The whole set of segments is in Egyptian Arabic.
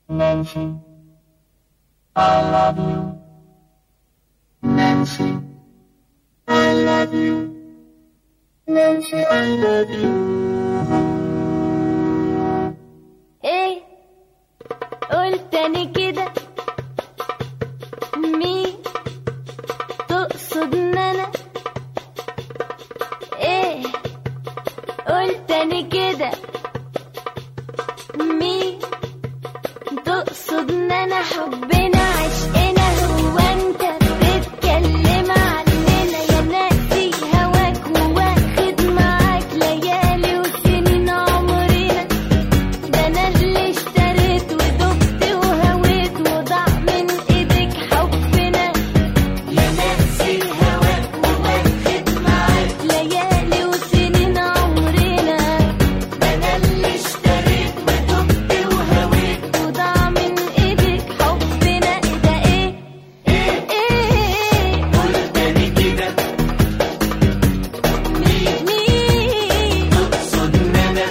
Nancy, I love you. Nancy, I love you. Nancy, I love you. ايه قلت تاني كده مين تقصد ان انا ايه قلت تاني كده مين تقصد ان انا حبنا عشقنا هو انت بتتكلم عننا يا ناسي هواك وواخد معاك ليالي وسنين عمرنا ده انا اللي اشتريت ودقت وهويت وضاع من ايدك حبنا يا ناسي هواك وواخد معاك ليالي وسنين عمرنا ده انا اللي اشتريت ودقت وهويت وضاع من ايدك حبنا ايه ده ايه ايه ايه قلت تاني كده مين مين تقصد ان انا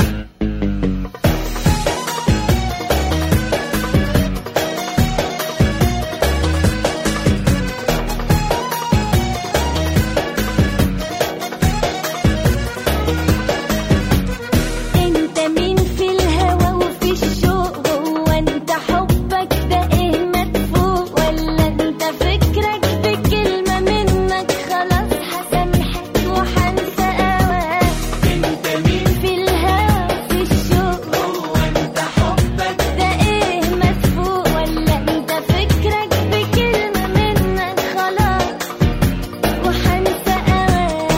انت مين في الهوى وفي الشوق هو انت حبك ده ايه مدفوق ولا انت فكرك بكلمة منك خلاص هسامحك وهنسى هواك انت مين في الهوى وفي الشوق هو انت حبك ده ايه مدفوق ولا انت فكرك بكلمة منك خلاص وحنسى أوام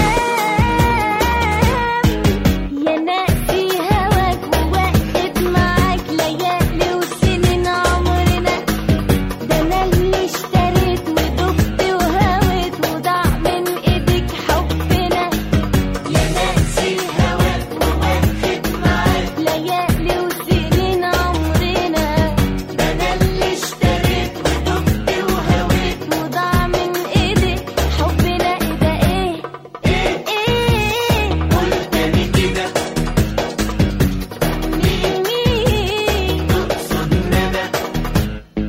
يا ناسي هواك وواخد معاك ليالي وسنين عمرنا ده أنا اللي اشتريت ودقت وهويت وضاع من إيدك حبنا يا ناسي هواك وواخد معاك ليالي وسنين عمرنا ده أنا اللي اشتريت ودقت وهويت وضاع من إيدك حبنا إيه ده إيه إيه إيه قلت تاني كده مين مين تقصد إن أنا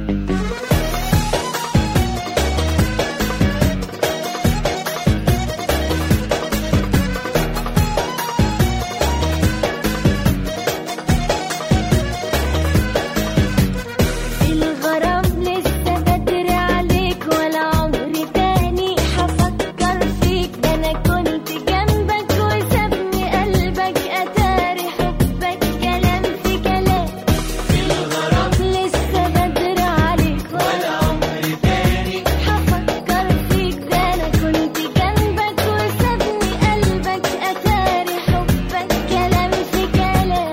الغرام لسه بدري عليك ولا عمري تاني هفكر فيك ده انا كنت جنبك وسابني قلبك اتاري حبك كلام في كلام الغرام لسه بدري عليك ولا عمري تاني هفكر فيك ده انا كنت جنبك وسابني قلبك اتاري حبك كلام في كلام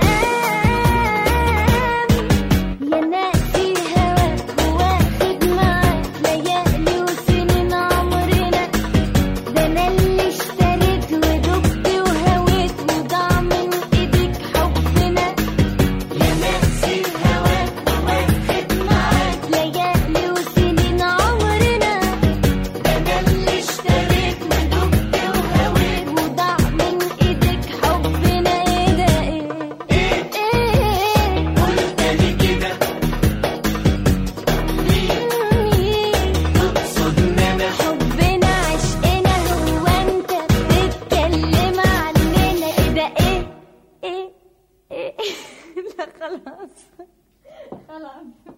يا ناسي هواك واخد معاك ليالي وسنين عمرنا ده انا اللي اشتريت ودقت وهويت وضاع من ايدك حبنا يا ناسي هواك واخد معاك ليالي وسنين عمرنا ده انا اللي اشتريت ودقت وهويت وضاع من ايدك حبنا ايه ده ايه ايه ايه قلت تاني كده تقصد ان انا حبنا عشقنا هو انت بتتكلم عننا ايه ده ايه ايه ايه لا خلاص خلاص